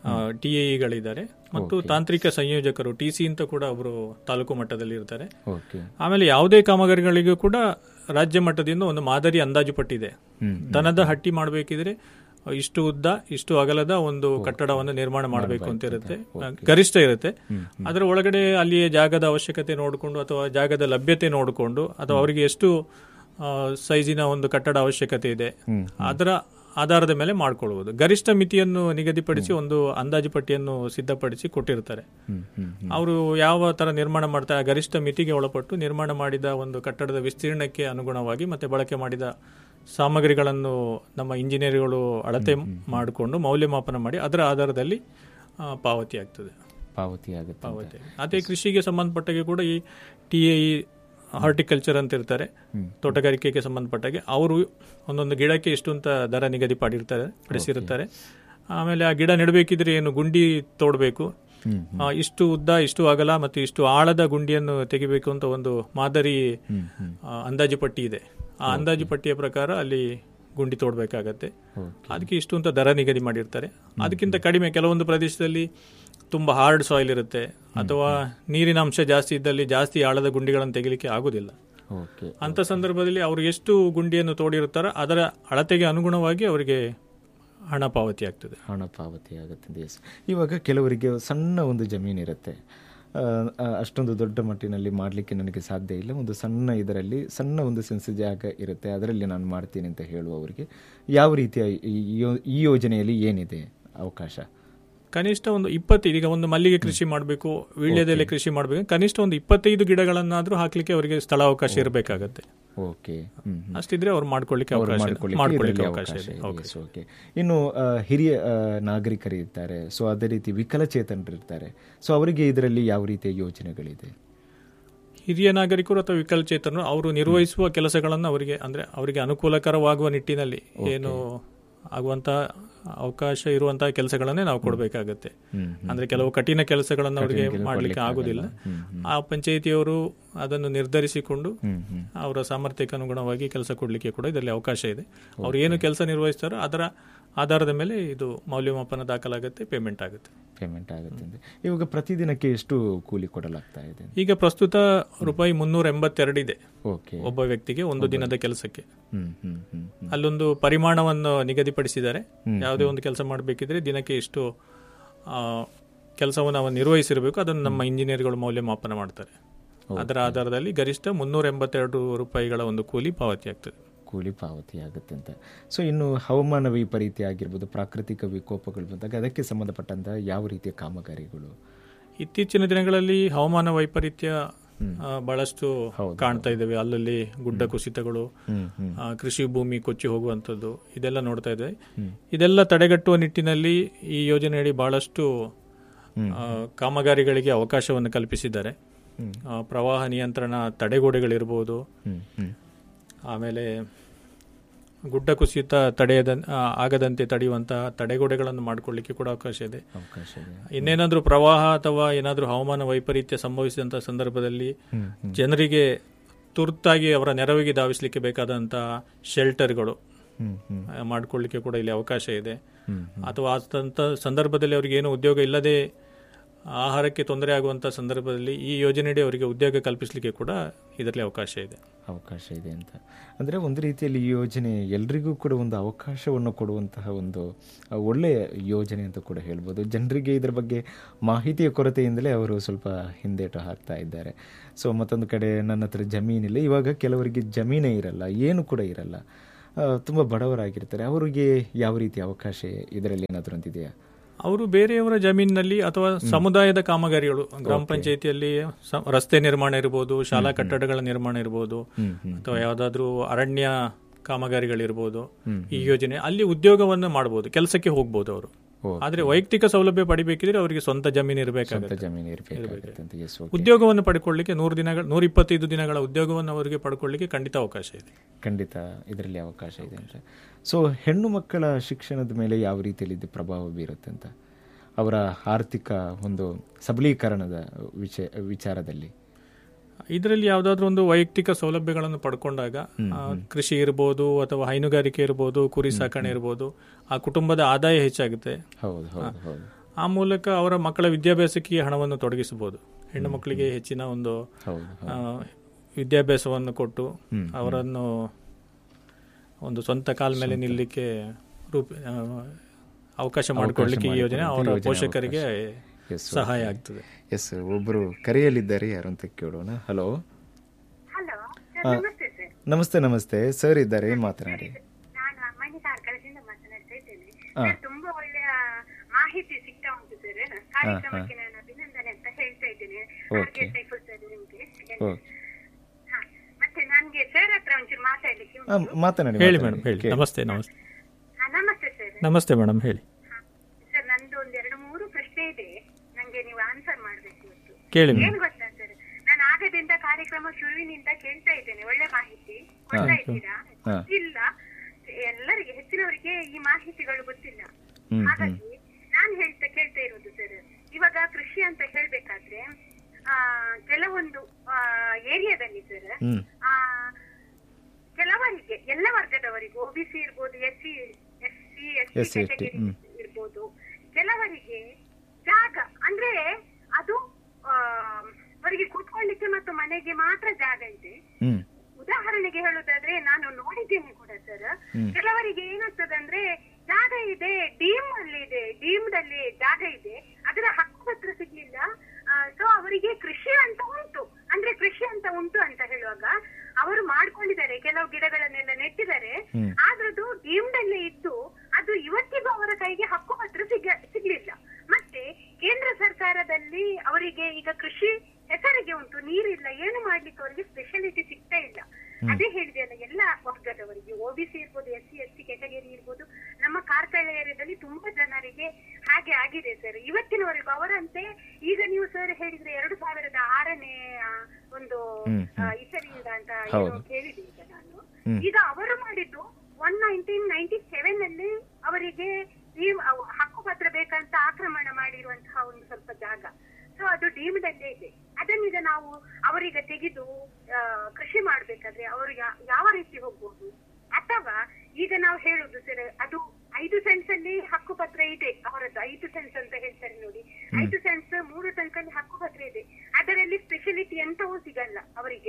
ಟಿ ಎಇಗಳಿದ್ದಾರೆ ಮತ್ತು ತಾಂತ್ರಿಕ ಸಂಯೋಜಕರು ಟಿ ಸಿ ಅಂತ ಕೂಡ ಅವರು ತಾಲೂಕು ಮಟ್ಟದಲ್ಲಿ ಇರ್ತಾರೆ ಓಕೆ ಆಮೇಲೆ ಯಾವುದೇ ಕಾಮಗಾರಿಗಳಿಗೂ ಕೂಡ ರಾಜ್ಯ ಮಟ್ಟದಿಂದ ಒಂದು ಮಾದರಿ ಅಂದಾಜು ಪಟ್ಟಿದೆ ಹ್ಮ್. ದನದ ಹಟ್ಟಿ ಮಾಡಬೇಕಿದ್ರೆ ಇಷ್ಟು ಉದ್ದ ಇಷ್ಟು ಅಗಲದ ಒಂದು ಕಟ್ಟಡವನ್ನು ನಿರ್ಮಾಣ ಮಾಡಬೇಕು ಅಂತ ಇರುತ್ತೆ ಗರಿಷ್ಠ ಇರುತ್ತೆ ಅದರ ಒಳಗಡೆ ಅಲ್ಲಿಯ ಜಾಗದ ಅವಶ್ಯಕತೆ ನೋಡಿಕೊಂಡು ಅಥವಾ ಜಾಗದ ಲಭ್ಯತೆ ನೋಡಿಕೊಂಡು ಅಥವಾ ಅವರಿಗೆ ಎಷ್ಟು ಆ, ಸೈಜಿನ ಒಂದು ಕಟ್ಟಡ ಅವಶ್ಯಕತೆ ಇದೆ ಹ್ಮ್. ಅದರ ಆಧಾರದ ಮೇಲೆ ಮಾಡ್ಕೊಳ್ಬಹುದು ಗರಿಷ್ಠ ಮಿತಿಯನ್ನು ನಿಗದಿಪಡಿಸಿ ಒಂದು ಅಂದಾಜು ಪಟ್ಟಿಯನ್ನು ಸಿದ್ಧಪಡಿಸಿ ಕೊಟ್ಟಿರ್ತಾರೆ ಹ್ಮ್ ಹ್ಮ್ ಅವರು ಯಾವ ತರ ನಿರ್ಮಾಣ ಮಾಡ್ತಾರೆ ಆ ಗರಿಷ್ಠ ಮಿತಿಗೆ ಒಳಪಟ್ಟು ನಿರ್ಮಾಣ ಮಾಡಿದ ಒಂದು ಕಟ್ಟಡದ ವಿಸ್ತೀರ್ಣಕ್ಕೆ ಅನುಗುಣವಾಗಿ ಮತ್ತೆ ಬಳಕೆ ಮಾಡಿದ ಸಾಮಗ್ರಿಗಳನ್ನು ನಮ್ಮ ಇಂಜಿನಿಯರ್ಗಳು ಅಳತೆ ಮಾಡಿಕೊಂಡು ಮೌಲ್ಯಮಾಪನ ಮಾಡಿ ಅದರ ಆಧಾರದಲ್ಲಿ ಆ, ಪಾವತಿ ಆಗ್ತದೆ ಪಾವತಿ ಆಗುತ್ತೆ ಪಾವತಿ ಅದೇ ಕೃಷಿಗೆ ಸಂಬಂಧಪಟ್ಟಾಗೆ ಕೂಡ ಈ ಟಿ ಎ ಹಾರ್ಟಿಕಲ್ಚರ್ ಅಂತ ಇರ್ತಾರೆ ತೋಟಗಾರಿಕೆಗೆ ಸಂಬಂಧಪಟ್ಟಾಗೆ ಅವರು ಒಂದೊಂದು ಗಿಡಕ್ಕೆ ಇಷ್ಟು ಅಂತ ದರ ನಿಗದಿ ಮಾಡಿರ್ತಾರೆ ಪಡಿಸಿರುತ್ತಾರೆ ಆಮೇಲೆ ಆ ಗಿಡ ನೆಡಬೇಕಿದ್ರೆ ಏನು ಗುಂಡಿ ತೋಡಬೇಕು ಹ್ಮ್ ಆ, ಇಷ್ಟು ಉದ್ದ ಇಷ್ಟು ಅಗಲ ಮತ್ತು ಇಷ್ಟು ಆಳದ ಗುಂಡಿಯನ್ನು ತೆಗಿಬೇಕು ಅಂತ ಒಂದು ಮಾದರಿ ಹ್ಮ್ ಹ್ಮ್ ಆ, ಅಂದಾಜು ಪಟ್ಟಿ ಇದೆ ಆ ಅಂದಾಜು ಪಟ್ಟಿಯ ಪ್ರಕಾರ ಅಲ್ಲಿ ಗುಂಡಿ ತೋಡಬೇಕಾಗತ್ತೆ ಓಕೆ ಅದಕ್ಕೆ ಇಷ್ಟು ಅಂತ ದರ ನಿಗದಿ ಮಾಡಿರ್ತಾರೆ ಅದಕ್ಕಿಂತ ಕಡಿಮೆ ಕೆಲವೊಂದು ಪ್ರದೇಶದಲ್ಲಿ ತುಂಬಾ ಹಾರ್ಡ್ ಸಾಯಿಲ್ ಇರುತ್ತೆ ಅಥವಾ ನೀರಿನ ಅಂಶ ಜಾಸ್ತಿ ಇದ್ದಲ್ಲಿ ಜಾಸ್ತಿ ಆಳದ ಗುಂಡಿಗಳನ್ನು ತೆಗಿಲಿಕ್ಕೆ ಆಗುದಿಲ್ಲ ಓಕೆ ಅಂತ ಸಂದರ್ಭದಲ್ಲಿ ಅವರು ಎಷ್ಟು ಗುಂಡಿಯನ್ನು ತೋಡಿರುತ್ತಾರೋ ಅದರ ಅಳತೆಗೆ ಅನುಗುಣವಾಗಿ ಅವರಿಗೆ ಹಣ ಪಾವತಿ ಆಗ್ತದೆ ಹಣ ಪಾವತಿ ಆಗುತ್ತೆ ಎಸ್ ಇವಾಗ ಕೆಲವರಿಗೆ ಸಣ್ಣ ಒಂದು ಜಮೀನು ಇರುತ್ತೆ ಆ, ಆ, ಅಷ್ಟೊಂದು ದೊಡ್ಡ ಮಟ್ಟಿನಲ್ಲಿ ಮಾಡಲಿಕ್ಕೆ ನನಗೆ ಸಾಧ್ಯ ಇಲ್ಲ ಒಂದು ಸಣ್ಣ ಇದರಲ್ಲಿ ಸಣ್ಣ ಒಂದು ಸೆನ್ಸ್ ಜಾಗ ಇರುತ್ತೆ ಅದರಲ್ಲಿ ನಾನು ಮಾಡ್ತೀನಿ ಅಂತ ಹೇಳುವವರಿಗೆ ಯಾವ ರೀತಿಯ ಈ ಯೋ- ಈ ಯೋಜನೆಯಲ್ಲಿ ಏನಿದೆ ಅವಕಾಶ ಕನಿಷ್ಠ ಒಂದು ಇಪ್ಪತ್ತು ಈಗ ಒಂದು ಮಲ್ಲಿಗೆ ಕೃಷಿ ಮಾಡಬೇಕು ವೀಳ್ಯದೆಲೆ ಕೃಷಿ ಮಾಡಬೇಕು ಕನಿಷ್ಠ ಒಂದು ಇಪ್ಪತ್ತೈದು ಗಿಡಗಳನ್ನಾದ್ರೂ ಹಾಕ್ಲಿಕ್ಕೆ ಅವರಿಗೆ ಸ್ಥಳಾವಕಾಶ ಇರಬೇಕಾಗತ್ತೆ ಓಕೆ ಹ್ಮ್ ಹ್ಮ್. ಅಷ್ಟಿದ್ರೆ ಅವ್ರು ಮಾಡ್ಕೊಳ್ಳಿಕ್ಕೆ ಅವ್ರು ಅವಕಾಶ ಇದೆ. ಮಾಡ್ಕೊಳ್ಳಿಕ್ಕೆ ಮಾಡ್ಕೊಳ್ಳಿಕ್ಕೆ ಇದರಲ್ಲಿ ಅವಕಾಶ ಅವಕಾಶ ಇದೆ ಇದೆ. ಅವಕಾಶ Yes, okay. ಇನ್ನು ಆ, ಹಿರಿಯ ಆ, ನಾಗರಿಕರು ಇರ್ತಾರೆ ಸೊ ಅದೇ ರೀತಿ ವಿಕಲಚೇತನರು ಇರ್ತಾರೆ ಸೊ ಅವರಿಗೆ ಇದರಲ್ಲಿ ಯಾವ ರೀತಿಯ ಯೋಜನೆಗಳಿದೆ ಹಿರಿಯ ನಾಗರಿಕರು ಅಥವಾ ವಿಕಲಚೇತನರು ಅವರು ನಿರ್ವಹಿಸುವ ಕೆಲಸಗಳನ್ನು ಅವರಿಗೆ ಅಂದ್ರೆ ಅವರಿಗೆ ಅನುಕೂಲಕರವಾಗುವ ನಿಟ್ಟಿನಲ್ಲಿ ಏನು ಆಗುವಂತ ಅವಕಾಶ ಇರುವಂತಹ ಕೆಲಸಗಳನ್ನೇ ನಾವು ಕೊಡಬೇಕಾಗತ್ತೆ ಹ್ಮ್ ಅಂದ್ರೆ ಕೆಲವು ಕಠಿಣ ಕೆಲಸಗಳನ್ನು ಅವರಿಗೆ ಮಾಡ್ಲಿಕ್ಕೆ ಆಗುದಿಲ್ಲ ಆ ಪಂಚಾಯಿತಿಯವರು ಅದನ್ನು ನಿರ್ಧರಿಸಿಕೊಂಡು ಹ್ಮ್ ಹ್ಮ್ ಅವರ ಸಾಮರ್ಥ್ಯಕ್ಕೆ ಅನುಗುಣವಾಗಿ ಕೆಲಸ ಕೊಡಲಿಕ್ಕೆ ಕೂಡ ಇದರಲ್ಲಿ ಅವಕಾಶ ಇದೆ ಅವ್ರು ಏನು ಕೆಲಸ ನಿರ್ವಹಿಸ್ತಾರೋ ಅದರ ಆಧಾರದ ಮೇಲೆ ಇದು ಮೌಲ್ಯಮಾಪನ ದಾಖಲಾಗುತ್ತೆ ಪೇಮೆಂಟ್ ಆಗುತ್ತೆ ಪೇಮೆಂಟ್ ಆಗುತ್ತೆ ಅಂದ್ರೆ ಇವಾಗ ಪ್ರತಿದಿನಕ್ಕೆ ಎಷ್ಟು ಕೂಲಿ ಕೊಡಲಾಗ್ತಾ ಇದೆ ಈಗ ಪ್ರಸ್ತುತ ರೂಪಾಯಿ ಮುನ್ನೂರ ಎಂಬತ್ತೆರಡು ಇದೆ ಓಕೆ ಒಬ್ಬ ವ್ಯಕ್ತಿಗೆ ಒಂದು ದಿನದ ಕೆಲಸಕ್ಕೆ ಹ್ಮ್ ಹ್ಮ್ ಹ್ಮ್ ಹ್ಮ್ ಅಲ್ಲೊಂದು ಪರಿಮಾಣವನ್ನು ನಿಗದಿಪಡಿಸಿದ್ದಾರೆ ಯಾವುದೇ ಒಂದು ಕೆಲಸ ಮಾಡಬೇಕಿದ್ರೆ ದಿನಕ್ಕೆ ಇಷ್ಟು ಕೆಲಸವನ್ನು ಅವನು ನಿರ್ವಹಿಸಿರಬೇಕು ಅದನ್ನು ನಮ್ಮ ಇಂಜಿನಿಯರ್ಗಳು ಮೌಲ್ಯಮಾಪನ ಮಾಡ್ತಾರೆ ಅದರ ಆಧಾರದಲ್ಲಿ ಗರಿಷ್ಠ ಮುನ್ನೂರ ಎಂಬತ್ತೆರಡು ರೂಪಾಯಿಗಳ ಒಂದು ಕೂಲಿ ಪಾವತಿ ಆಗ್ತದೆ ಕೂಲಿ ಪಾವತಿ ಆಗುತ್ತೆ ಅಂತ ಸೊ ಇನ್ನು ಹವಾಮಾನ ವೈಪರೀತ್ಯ ಆಗಿರ್ಬೋದು ಪ್ರಾಕೃತಿಕ ವಿಕೋಪಗಳು ಬಂದಾಗ ಅದಕ್ಕೆ ಸಂಬಂಧಪಟ್ಟಂತ ಯಾವ ರೀತಿಯ ಕಾಮಗಾರಿಗಳು ಇತ್ತೀಚಿನ ದಿನಗಳಲ್ಲಿ ಹವಾಮಾನ ವೈಪರೀತ್ಯ ಆ, ಬಹಳಷ್ಟು ಕಾಣ್ತಾ ಇದ್ದೇವೆ ಅಲ್ಲಲ್ಲಿ ಗುಡ್ಡ ಕುಸಿತಗಳು ಹ್ಮ್ ಹ್ಮ್ ಆ, ಕೃಷಿ ಭೂಮಿ ಕೊಚ್ಚಿ ಹೋಗುವಂಥದ್ದು ಇದೆಲ್ಲ ನೋಡ್ತಾ ಇದ್ದೇವೆ ಇದೆಲ್ಲ ತಡೆಗಟ್ಟುವ ನಿಟ್ಟಿನಲ್ಲಿ ಈ ಯೋಜನೆಯಡಿ ಬಹಳಷ್ಟು ಆ, ಕಾಮಗಾರಿಗಳಿಗೆ ಅವಕಾಶವನ್ನು ಕಲ್ಪಿಸಿದ್ದಾರೆ ಆ, ಪ್ರವಾಹ ನಿಯಂತ್ರಣ ತಡೆಗೋಡೆಗಳಿರ್ಬೋದು ಹ್ಮ್ ಹ್ಮ್ ಆಮೇಲೆ ಗುಡ್ಡ ಕುಸಿತ ತಡೆಯದ ಆ, ಆಗದಂತೆ ತಡೆಯುವಂತಹ ತಡೆಗೋಡೆಗಳನ್ನು ಮಾಡಿಕೊಳ್ಳಿಕ್ಕೆ ಕೂಡ ಅವಕಾಶ ಇದೆ ಅವಕಾಶ ಇದೆ ಇನ್ನೇನಾದ್ರೂ ಪ್ರವಾಹ ಅಥವಾ ಏನಾದ್ರೂ ಹವಾಮಾನ ವೈಪರೀತ್ಯ ಸಂಭವಿಸಿದಂತಹ ಸಂದರ್ಭದಲ್ಲಿ ಹ್ಮ್ ಜನರಿಗೆ ತುರ್ತಾಗಿ ಅವರ ನೆರವಿಗೆ ಧಾವಿಸಲಿಕ್ಕೆ ಬೇಕಾದಂತಹ ಶೆಲ್ಟರ್ಗಳು ಹ್ಮ್ ಹ್ಮ್ ಆ, ಮಾಡ್ಕೊಳ್ಳಿಕ್ಕೆ ಕೂಡ ಇಲ್ಲಿ ಅವಕಾಶ ಇದೆ ಹ್ಮ್ ಅಥವಾ ಅಂತ ಸಂದರ್ಭದಲ್ಲಿ ಅವರಿಗೆ ಏನು ಉದ್ಯೋಗ ಇಲ್ಲದೆ ಆಹಾರಕ್ಕೆ ತೊಂದರೆ ಆಗುವಂಥ ಸಂದರ್ಭದಲ್ಲಿ ಈ ಯೋಜನೆಯಡಿ ಅವರಿಗೆ ಉದ್ಯೋಗ ಕಲ್ಪಿಸಲಿಕ್ಕೆ ಕೂಡ ಇದರಲ್ಲಿ ಅವಕಾಶ ಇದೆ ಅವಕಾಶ ಇದೆ ಅಂತ ಅಂದರೆ ಒಂದು ರೀತಿಯಲ್ಲಿ ಈ ಯೋಜನೆ ಎಲ್ರಿಗೂ ಕೂಡ ಒಂದು ಅವಕಾಶವನ್ನು ಕೊಡುವಂತಹ ಒಂದು ಆ, ಒಳ್ಳೆಯ ಯೋಜನೆ ಅಂತ ಕೂಡ ಹೇಳ್ಬೋದು ಜನರಿಗೆ ಇದರ ಬಗ್ಗೆ ಮಾಹಿತಿಯ ಕೊರತೆಯಿಂದಲೇ ಅವರು ಸ್ವಲ್ಪ ಹಿಂದೇಟು ಹಾಕ್ತಾ ಇದ್ದಾರೆ ಸೊ ಮತ್ತೊಂದು ಕಡೆ ನನ್ನ ಹತ್ರ ಜಮೀನಿಲ್ಲ ಇವಾಗ ಕೆಲವರಿಗೆ ಜಮೀನೇ ಇರಲ್ಲ ಏನು ಕೂಡ ಇರಲ್ಲ ಆ, ತುಂಬ ಬಡವರಾಗಿರ್ತಾರೆ ಅವರಿಗೆ ಯಾವ ರೀತಿ ಅವಕಾಶ ಇದರಲ್ಲಿ ಏನಾದರೂ ಅಂತಿದೆಯಾ ಅವರು ಬೇರೆಯವರ ಜಮೀನಿನಲ್ಲಿ ಅಥವಾ ಸಮುದಾಯದ ಕಾಮಗಾರಿಗಳು ಗ್ರಾಮ ಪಂಚಾಯಿತಿಯಲ್ಲಿ ಸ- ರಸ್ತೆ ನಿರ್ಮಾಣ ಇರ್ಬೋದು ಶಾಲಾ ಕಟ್ಟಡಗಳ ನಿರ್ಮಾಣ ಇರ್ಬೋದು ಹ್ಮ್ ಹ್ಮ್ ಅಥವಾ ಯಾವುದಾದ್ರೂ ಅರಣ್ಯ ಕಾಮಗಾರಿಗಳಿರ್ಬೋದು ಹ್ಮ್. ಈ ಯೋಜನೆ ಅಲ್ಲಿ ಉದ್ಯೋಗವನ್ನು ಮಾಡಬಹುದು ಕೆಲಸಕ್ಕೆ ಹೋಗ್ಬೋದು ಅವರು ಓ ಆದ್ರೆ ವೈಯಕ್ತಿಕ ಸೌಲಭ್ಯ ಪಡಿಬೇಕಿದ್ರೆ ಅವರಿಗೆ ಸ್ವಂತ ಜಮೀನು ಇರಬೇಕಾಗುತ್ತೆ ಸ್ವಂತ ಜಮೀನು ಇರಬೇಕಾಗುತ್ತೆ ಅಂತ ಎಸ್ ಓಕೆ ಉದ್ಯೋಗವನ್ನು ಪಡ್ಕೊಳ್ಳಿಕ್ಕೆ ನೂರು ದಿನಗಳ ನೂರ ಇಪ್ಪತ್ತೈದು ದಿನಗಳ ಉದ್ಯೋಗವನ್ನು ಅವರಿಗೆ ಪಡ್ಕೊಳ್ಳಿಕ್ಕೆ ಖಂಡಿತ ಅವಕಾಶ ಇದೆ ಖಂಡಿತ ಇದರಲ್ಲಿ ಅವಕಾಶ ಇದೆ ಅಂತ ಸೊ ಹೆಣ್ಣು ಮಕ್ಕಳ ಶಿಕ್ಷಣದ ಮೇಲೆ ಯಾವ ರೀತಿಯಲ್ಲಿ ಇದು ಪ್ರಭಾವ ಬೀರುತ್ತೆ ಅಂತ ಅವರ ಆರ್ಥಿಕ ಒಂದು ಸಬಲೀಕರಣದ ವಿಷಯ ವಿಚಾರದಲ್ಲಿ ಇದರಲ್ಲಿ ಯಾವುದಾದ್ರೂ ಒಂದು ವೈಯಕ್ತಿಕ ಸೌಲಭ್ಯಗಳನ್ನು ಪಡ್ಕೊಂಡಾಗ ಆ, ಕೃಷಿ ಇರ್ಬೋದು ಅಥವಾ ಹೈನುಗಾರಿಕೆ ಇರ್ಬೋದು ಕುರಿ ಸಾಕಣೆ ಇರ್ಬೋದು ಆ ಕುಟುಂಬದ ಆದಾಯ ಹೆಚ್ಚಾಗುತ್ತೆ ಹೌದು ಹೌದು ಹೌದು ಆ ಮೂಲಕ ಅವರ ಮಕ್ಕಳ ವಿದ್ಯಾಭ್ಯಾಸಕ್ಕೆ ಹಣವನ್ನು ತೊಡಗಿಸಬಹುದು ಹೆಣ್ಣು ಮಕ್ಕಳಿಗೆ ಹೆಚ್ಚಿನ ಒಂದು ಹೌದು ಆ, ವಿದ್ಯಾಭ್ಯಾಸವನ್ನು ಕೊಟ್ಟು ಅವರನ್ನು ಒಂದು ಸ್ವಂತ ಕಾಲ ಮೇಲೆ ನಿಲ್ಲಲಿಕ್ಕೆ ರೂಪ ಆ, ಅವಕಾಶ ಮಾಡಿಕೊಡ್ಲಿಕ್ಕೆ ಈ ಯೋಜನೆ ಅವರ ಪೋಷಕರಿಗೆ ಎಸ್ ಸಹಾಯ ಆಗ್ತದೆ ಎಸ್ ಒಬ್ಬರು ಕರೆಯಲ್ಲಿದ್ದಾರೆ ಯಾರು ಅಂತ ಕೇಳೋಣ ಹಲೋ ಹಲೋ ಆ, ನಮಸ್ತೆ ಸರ್ ನಮಸ್ತೆ ನಮಸ್ತೆ ಸರ್ ಇದ್ದಾರೆ ಮಾತನಾಡಿ ನಾನು ಅಮ್ಮನಿ ಕಾರ್ಕಳದಿಂದ ಮಾತನಾಡ್ತಾ ಇದ್ದೇನೆ ಆ. ಸರ್, ತುಂಬಾ ಒಳ್ಳೆಯ ಮಾಹಿತಿ ಸಿಗ್ತಾ ಉಂಟು ಸರ್ ಕಾರ್ಯಕ್ರಮಕ್ಕೆ ನಾನು ಅಭಿನಂದನೆ ಅಂತ ಹೇಳ್ತಾ ಇದ್ದೇನೆ ಆರ್ಕೆ ಸೈಫುಲ್ ಸರ್ ನಿಮ್ಗೆ ಓ ಹಾ. ಮತ್ತೆ ನನ್ಗೆ ಸರ್ ಹತ್ರ ಒಂಚೂರು ಮಾತಾಡ್ಲಿಕ್ಕೆ ಆ, ಉಂಟು ಮಾತನಾಡಿ ಹೇಳಿ ಮಾತನಾಡಿ. ಮೇಡಮ್ ಹೇಳಿ ಕೇಳಿ. ನಮಸ್ತೆ ನಮಸ್ತೆ ಹಾ, ನಮಸ್ತೆ ಸರ್ ನಮಸ್ತೆ ಮೇಡಮ್ ಹೇಳಿ ಹಾ. ಸರ್ ನಂದು ಒಂದ್ ಎರಡು ಮೂರು ಪ್ರಶ್ನೆ ಇದೆ ನಂಗೆ ನೀವು ಆನ್ಸರ್ ಮಾಡ್ಬೇಕು ಇವತ್ತು ಕೇಳಿ ಮೇಡಮ್ ಏನ್ ಗೊತ್ತಾ ಸರ್ ನಾನು ಆಗದಿಂದ ಕಾರ್ಯಕ್ರಮ ಶುರುವಿನಿಂದ ಕೇಳ್ತಾ ಇದ್ದೇನೆ ಒಳ್ಳೆ ಮಾಹಿತಿ ಕೊಡ್ತಾ ಇದ್ದೀರಾ ಹಾ. ಇಲ್ಲ ಎಲ್ಲರಿಗೆ ಹೆಚ್ಚಿನವರಿಗೆ ಈ ಮಾಹಿತಿಗಳು ಗೊತ್ತಿಲ್ಲ ಹ್ಮ್, ಹಾಗಾಗಿ ನಾನ್ ಹೇಳ್ತಾ ಕೇಳ್ತಾ ಇರೋದು ಸರ್ ಇವಾಗ ಕೃಷಿ ಅಂತ ಹೇಳ್ಬೇಕಾದ್ರೆ ಆ ಕೆಲವೊಂದು ಏರಿಯಾದಲ್ಲಿ ಸರ್ ಹ್ಮ್ ಆ ಕೆಲವರಿಗೆ ಎಲ್ಲ ವರ್ಗದವರಿಗೂ ಒಬಿಸಿ ಇರ್ಬೋದು S C S C S SC, T ST, ಹ್ಮ್. ಇರ್ಬೋದು ಕೆಲವರಿಗೆ ಜಾಗ ಅಂದ್ರೆ ಅದು ಆ, ಅವರಿಗೆ ಕೂತ್ಕೊಳ್ಳಿಕ್ಕೆ ಮತ್ತು ಮನೆಗೆ ಮಾತ್ರ ಜಾಗ ಇದೆ ಹ್ಮ್ ಉದಾಹರಣೆಗೆ ಹೇಳುದಾದ್ರೆ ನಾನು ನೋಡಿದ್ದೇನೆ ಕೂಡ ಸರ್ ಹ್ಮ್. ಕೆಲವರಿಗೆ ಏನಾಗ್ತದೆ ಅಂದ್ರೆ ಜಾಗ ಇದೆ ಡೀಮ್ ಅಲ್ಲಿ ಇದೆ ಡೀಮ್ಡ್ ಅಲ್ಲಿ ಜಾಗ ಇದೆ ಅದರ ಹಕ್ಕುಪತ್ರ ಸಿಗ್ಲಿಲ್ಲ ಸೊ ಅವರಿಗೆ ಕೃಷಿ ಅಂತ ಉಂಟು ಅಂದ್ರೆ ಕೃಷಿ ಅಂತ ಉಂಟು ಅಂತ ಹೇಳುವಾಗ ಅವರು ಮಾಡ್ಕೊಂಡಿದ್ದಾರೆ ಕೆಲವು ಗಿಡಗಳನ್ನೆಲ್ಲ ನೆಟ್ಟಿದ್ದಾರೆ ಹ್ಮ್. ಆದ್ರದ್ದು ಡೀಮ್ಡ್ ಅಲ್ಲೇ ಇದ್ದು ಅದು ಇವತ್ತಿಗೂ ಅವರ ಕೈಗೆ ಹಕ್ಕುಪತ್ರ ಸಿಗ ಸಿಗ್ಲಿಲ್ಲ ಮತ್ತೆ ಕೇಂದ್ರ ಸರ್ಕಾರದಲ್ಲಿ ಅವರಿಗೆ ಈಗ ಕೃಷಿ ಹೆಸರಿಗೆ ಉಂಟು ನೀರಿಲ್ಲ ಏನು ಮಾಡ್ಲಿಕ್ಕೆ ಅವರಿಗೆ ಸ್ಪೆಷಾಲಿಟಿ ಸಿಗ್ತಾ ಇಲ್ಲ ಅದೇ ಹೇಳಿದೆ ಅಲ್ಲ ಎಲ್ಲ ವರ್ಗದವರಿಗೆ ಒಬಿಸಿ ಇರ್ಬೋದು S C S T category ಇರ್ಬೋದು ನಮ್ಮ ಕಾರ್ಕಳ ಏರಿಯಾದಲ್ಲಿ ತುಂಬಾ ಜನರಿಗೆ ಹಾಗೆ ಆಗಿದೆ ಸರ್ ಇವತ್ತಿನವರೆಗೂ ಅವರಂತೆ ಈಗ ನೀವು ಸರ್ ಹೇಳಿದ್ರೆ ಎರಡು ಸಾವಿರದ ಆರನೇ ಆ, ಒಂದು ಹ್ಮ್, ಆ, ಇಸವಿಯಿಂದ ಅಂತ ಏನೋ ಹೌದು. ಕೇಳಿದೆ ಈಗ ನಾನು ಹ್ಮ್. ಈಗ ಅವರು ಮಾಡಿದ್ದು ಒನ್ ನೈನ್ಟೀನ್ ನೈನ್ಟಿ ಸೆವೆನ್ ಅಲ್ಲಿ ಅವರಿಗೆ ಈ ಅವ್- ಹಕ್ಕುಪತ್ರ ಬೇಕಂತ ಆಕ್ರಮಣ ಮಾಡಿರುವಂತಹ ಒಂದು ಸ್ವಲ್ಪ ಜಾಗ ಸೊ ಅದು ಡೀಮ್ಡ್ ಅಲ್ಲೇ ಇದೆ ಅದನ್ನೀಗ ನಾವು ಅವರೀಗ ತೆಗೆದು ಆ, ಕೃಷಿ ಮಾಡ್ಬೇಕಾದ್ರೆ ಅವರು ಯಾ- ಯಾವ ರೀತಿ ಹೋಗ್ಬೋದು ಅಥವಾ ಈಗ ನಾವು ಹೇಳುದು ಸರ್ ಅದು ಐದು ಸೆನ್ಸ್ ಅಲ್ಲಿ ಹಕ್ಕುಪತ್ರ ಇದೆ ಅವರದ್ದು ಐದು ಸೆನ್ಸ್ ಅಂತ ಹೇಳ್ತಾರೆ ನೋಡಿ ಐದು ಸೆನ್ಸ್ ಮೂರು ಸೆನ್ಸ್ ಅಲ್ಲಿ ಹಕ್ಕುಪತ್ರ ಇದೆ ಅದರಲ್ಲಿ ಸ್ಪೆಷಾಲಿಟಿ ಎಂತವೂ ಸಿಗಲ್ಲ ಅವರಿಗೆ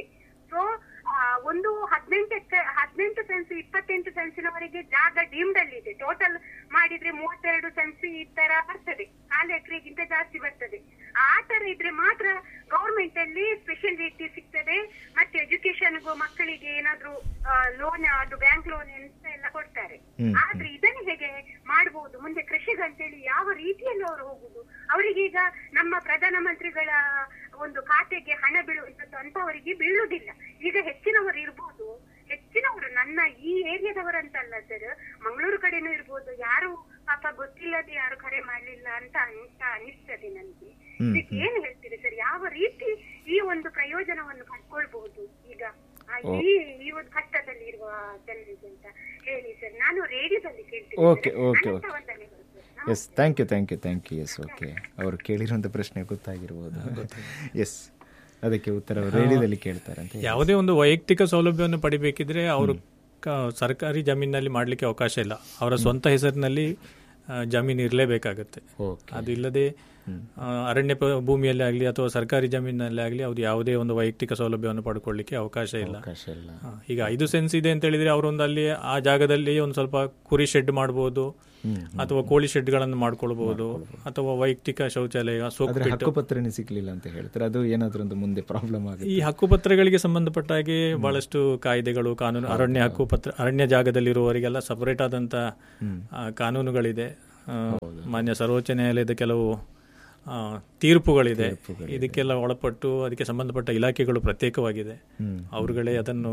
ಸೊ ಒಂದು ಹದಿನೆಂಟು ಎಕ- ಹದಿನೆಂಟು ಸೆನ್ಸ್ ಇಪ್ಪತ್ತೆಂಟು ಸೆನ್ಸಿನವರೆಗೆ ಜಾಗ ಡೀಮ್ಡ್ ಅಲ್ಲಿ ಇದೆ ಟೋಟಲ್ ಮಾಡಿದ್ರೆ ಮೂವತ್ತೆರಡು ಸೆನ್ಸ್ ಈ ತರ ಬರ್ತದೆ ಕಾಲು ಎಕರೆಗಿಂತ ಜಾಸ್ತಿ ಬರ್ತದೆ ಆ ತರ ಇದ್ರೆ ಮಾತ್ರ ಗೌರ್ಮೆಂಟ್ ಅಲ್ಲಿ ಸ್ಪೆಷಲ್ ರೀತಿ ಸಿಗ್ತದೆ ಮತ್ತೆ ಎಜುಕೇಶನ್ಗೂ ಮಕ್ಕಳಿಗೆ ಏನಾದ್ರೂ ಲೋನ್ ಅದು ಬ್ಯಾಂಕ್ ಲೋನ್ ಅಂತ ಎಲ್ಲ ಕೊಡ್ತಾರೆ ಹ್ಮ್, ಆದ್ರೆ ಇದನ್ನು ಹೇಗೆ ಮಾಡಬಹುದು ಮುಂದೆ ಕೃಷಿಗಂತೇಳಿ ಯಾವ ರೀತಿಯಲ್ಲಿ ಅವರು ಹೋಗುದು ಅವರಿಗೀಗ ನಮ್ಮ ಪ್ರಧಾನಮಂತ್ರಿಗಳ ಒಂದು ಖಾತೆಗೆ ಹಣ ಬೀಳುವಂತದ್ದು ಅಂತ ಅವರಿಗೆ ಬೀಳುವುದಿಲ್ಲ ಈಗ ಹೆಚ್ಚಿನವರು ಇರ್ಬೋದು ಹೆಚ್ಚಿನವರು ನನ್ನ ಈ ಏರಿಯಾದವರಂತಲ್ಲ ಸರ್ ಮಂಗಳೂರು ಕಡೆನೂ ಇರ್ಬೋದು ಯಾರು ಪಾಪ ಗೊತ್ತಿಲ್ಲದೆ ಯಾರು ಕರೆ ಮಾಡ್ಲಿಲ್ಲ ಅಂತ ಅಂತ ಅನಿಸ್ತದೆ ನನಗೆ ಹ್ಮ್, ಇದಕ್ಕೆ ಏನ್ ಹೇಳ್ತೀರಿ ಸರ್ ಯಾವ ರೀತಿ ಈ ಒಂದು ಪ್ರಯೋಜನವನ್ನು ಪಡ್ಕೊಳ್ಬಹುದು ಈಗ ಆ, ಈ ಈ ಒಂದು ಕಷ್ಟದಲ್ಲಿ ಇರುವ ಜನರಿಗೆ ಅಂತ ಹೇಳಿ ಸರ್ ನಾನು ರೇಡಿಯೋದಲ್ಲಿ ಕೇಳ್ತೀನಿ ಓಕೆ ಓಕೆ ಓಕೆ ವಂದನೆಗಳು sir. Yes thank you thank you thank you yes okay ಅವರು ಕೇಳಿರುವಂಥ ಪ್ರಶ್ನೆ ಗೊತ್ತಾಗಿರ್ಬೋದು ಎಸ್ ಅದಕ್ಕೆ ಉತ್ತರ ರೇಡಿಯೋದಲ್ಲಿ ಕೇಳ್ತಾರೆ ಅಂತ ಹೇಳಿ. ಯಾವುದೇ ಒಂದು ವೈಯಕ್ತಿಕ ಸೌಲಭ್ಯವನ್ನು ಪಡಿಬೇಕಿದ್ರೆ ಅವರು ಕ- ಸರ್ಕಾರಿ ಜಮೀನಿನಲ್ಲಿ ಮಾಡಲಿಕ್ಕೆ ಅವಕಾಶ ಇಲ್ಲ ಅವರ ಸ್ವಂತ ಹೆಸರಿನಲ್ಲಿ ಆ, ಜಮೀನು ಇರಲೇಬೇಕಾಗತ್ತೆ ಓಕೆ ಅದು ಇಲ್ಲದೆ ಆ, ಅರಣ್ಯ ಪ- ಭೂಮಿಯಲ್ಲಿ ಆಗಲಿ ಅಥವಾ ಸರ್ಕಾರಿ ಜಮೀನಿನಲ್ಲಿ ಆಗಲಿ ಅವ್ರು ಯಾವುದೇ ಒಂದು ವೈಯಕ್ತಿಕ ಸೌಲಭ್ಯವನ್ನು ಪಡ್ಕೊಳ್ಳಿಕ್ಕೆ ಅವಕಾಶ ಇಲ್ಲ ಅವಕಾಶ ಇಲ್ಲ ಆ, ಈಗ ಐದು ಸೆನ್ಸ್ ಇದೆ ಅಂತ ಹೇಳಿದ್ರೆ ಅವರೊಂದು ಅಲ್ಲಿ ಆ ಜಾಗದಲ್ಲಿ ಒಂದು ಸ್ವಲ್ಪ ಕುರಿ ಶೆಡ್ ಮಾಡಬಹುದು ಅಥವಾ ಕೋಳಿ ಶೆಡ್ಗಳನ್ನು ಮಾಡ್ಕೊಳ್ಬಹುದು ಅಥವಾ ವೈಯಕ್ತಿಕ ಶೌಚಾಲಯ ಸೋಕು ಆದ್ರೆ ಹಕ್ಕುಪತ್ರನೇ ಸಿಗ್ಲಿಲ್ಲ ಅಂತ ಹೇಳ್ತಾರೆ ಅದು ಏನಾದ್ರೂ ಒಂದು ಮುಂದೆ ಪ್ರಾಬ್ಲಮ್ ಆಗುತ್ತೆ ಈ ಹಕ್ಕುಪತ್ರಗಳಿಗೆ ಸಂಬಂಧಪಟ್ಟ ಹಾಗೆ ಬಹಳಷ್ಟು ಕಾಯ್ದೆಗಳು ಕಾನೂನು ಅರಣ್ಯ ಹಕ್ಕುಪತ್ರ ಅರಣ್ಯ ಜಾಗದಲ್ಲಿರುವವರಿಗೆಲ್ಲ ಸಪರೇಟ್ ಆದಂತ ಆ, ಕಾನೂನುಗಳಿದೆ ಆ, ಮಾನ್ಯ ಸರ್ವೋಚ್ಚ ನ್ಯಾಯಾಲಯದ ಕೆಲವು ಆ, ತೀರ್ಪುಗಳಿದೆ ಇದಕ್ಕೆಲ್ಲ ಒಳಪಟ್ಟು ಅದಕ್ಕೆ ಸಂಬಂಧಪಟ್ಟ ಇಲಾಖೆಗಳು ಪ್ರತ್ಯೇಕವಾಗಿದೆ ಹ್ಮ್. ಅವರುಗಳೇ ಅದನ್ನು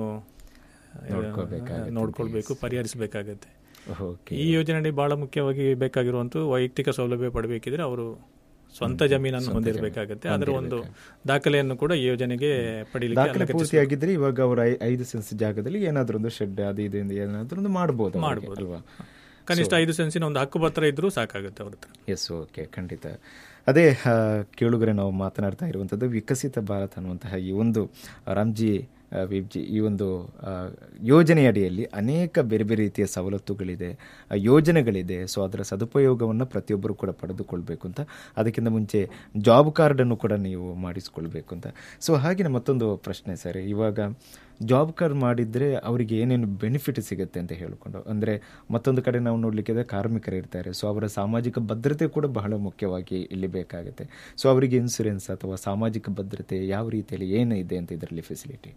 ಆ, ನೋಡ್ಕೊಳ್ಬೇಕು ಪರಿಹರಿಸಬೇಕಾಗತ್ತೆ ಓಕೆ ಈ ಯೋಜನೆ ಬಹಳ ಮುಖ್ಯವಾಗಿ ಬೇಕಾಗಿರುವಂತ ವೈಯಕ್ತಿಕ ಸೌಲಭ್ಯ ಪಡಬೇಕಿದ್ರೆ ಅವರು ಸ್ವಂತ ಜಮೀನನ್ನು ಹೊಂದಿರಬೇಕಾಗತ್ತೆ ಅದರ ಒಂದು ದಾಖಲೆಯನ್ನು ಕೂಡ ಈ ಯೋಜನೆಗೆ ಪಡೀಲಿಕ್ಕೆ ದಾಖಲೆ ಪೂರ್ತಿಯಾಗಿದ್ರೆ ಇವಾಗ ಅವರು ಐದು ಸೆನ್ಸ್ ಜಾಗದಲ್ಲಿ ಏನಾದ್ರೂ ಒಂದು ಶೆಡ್ ಅದು ಇದು ಎಂದು ಏನಾದ್ರೂ ಒಂದು ಮಾಡ್ಬೋದು ಅವ್ರಿಗೆ, ಅಲ್ವಾ ಕನಿಷ್ಠ ಐದು ಸೆನ್ಸಿನ ಒಂದು ಹಕ್ಕುಪತ್ರ ಇದ್ರೂ ಸಾಕಾಗುತ್ತೆ ಅವ್ರ ಹತ್ರ ಎಸ್ ಓಕೆ ಖಂಡಿತ ಅದೇ ಆ, ಕೇಳುಗರೆ ನಾವು ಮಾತನಾಡ್ತಾ ಇರುವಂಥದ್ದು ವಿಕಸಿತ ಭಾರತ ಅನ್ನುವಂತಹ ಈ ಒಂದು ರಾಮ್ಜಿ ಆ, ವಿಬ್ಜಿ ಈ ಒಂದು ಆ, ಯೋಜನೆಯಡಿಯಲ್ಲಿ ಅನೇಕ ಬೇರೆ ಬೇರೆ ರೀತಿಯ ಸವಲತ್ತುಗಳಿದೆ ಆ, ಯೋಜನೆಗಳಿದೆ ಸೊ ಅದರ ಸದುಪಯೋಗವನ್ನು ಪ್ರತಿಯೊಬ್ಬರು ಕೂಡ ಪಡೆದುಕೊಳ್ಬೇಕು ಅಂತ ಅದಕ್ಕಿಂತ ಮುಂಚೆ ಜಾಬ್ ಕಾರ್ಡನ್ನು ಕೂಡ ನೀವು ಮಾಡಿಸ್ಕೊಳ್ಬೇಕು ಅಂತ ಸೊ ಹಾಗೆಯೇ ಮತ್ತೊಂದು ಪ್ರಶ್ನೆ ಸರ್ ಇವಾಗ ಜಾಬ್ ಕಾರ್ಡ್ ಮಾಡಿದ್ರೆ ಅವರಿಗೆ ಏನೇನು ಬೆನಿಫಿಟ್ ಸಿಗುತ್ತೆ ಅಂತ ಹೇಳಿಕೊಂಡು ಅಂದರೆ ಮತ್ತೊಂದು ಕಡೆ ನಾವು ನೋಡಲಿಕ್ಕೆ ಕಾರ್ಮಿಕರು ಇರ್ತಾರೆ ಸೊ ಅವರ ಸಾಮಾಜಿಕ ಭದ್ರತೆ ಕೂಡ ಬಹಳ ಮುಖ್ಯವಾಗಿ ಇಲ್ಲಿ ಬೇಕಾಗುತ್ತೆ ಸೊ ಅವರಿಗೆ ಇನ್ಸೂರೆನ್ಸ್ ಅಥವಾ ಸಾಮಾಜಿಕ ಭದ್ರತೆ ಯಾವ ರೀತಿಯಲ್ಲಿ ಏನು ಇದೆ ಅಂತ ಇದರಲ್ಲಿ ಫೆಸಿಲಿಟಿ